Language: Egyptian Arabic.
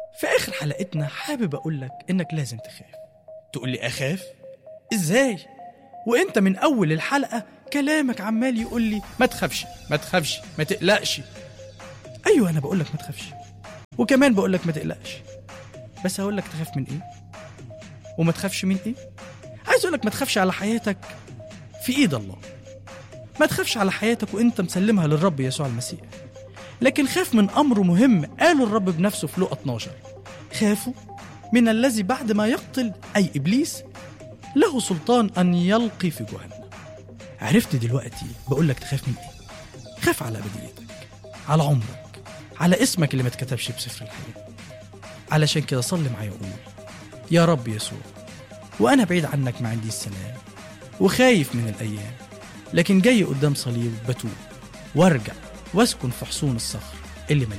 في آخر حلقتنا حابب أقول لك إنك لازم تخاف تقول لي أخاف؟ إزاي؟ وإنت من أول الحلقة كلامك عمال يقول لي ما تخافش ما تخافش ما تقلقش أيوة أنا بقول لك ما تخافش وكمان بقول لك ما تقلقش بس هقول لك تخاف من إيه؟ وما تخافش من إيه؟ عايز أقول لك ما تخافش على حياتك في إيد الله ما تخافش على حياتك وانت مسلمها للرب يسوع المسيح لكن خاف من امر مهم قاله الرب بنفسه في لقا 12 خافوا من الذي بعد ما يقتل اي ابليس له سلطان ان يلقي في جهنم عرفت دلوقتي بقول لك تخاف من ايه خاف على ابديتك على عمرك على اسمك اللي ما اتكتبش بسفر الحياه علشان كده صلي معايا وقول يا رب يسوع وانا بعيد عنك ما عندي السلام وخايف من الايام لكن جاي قدام صليب بتوب وارجع واسكن في حصون الصخر اللي مليان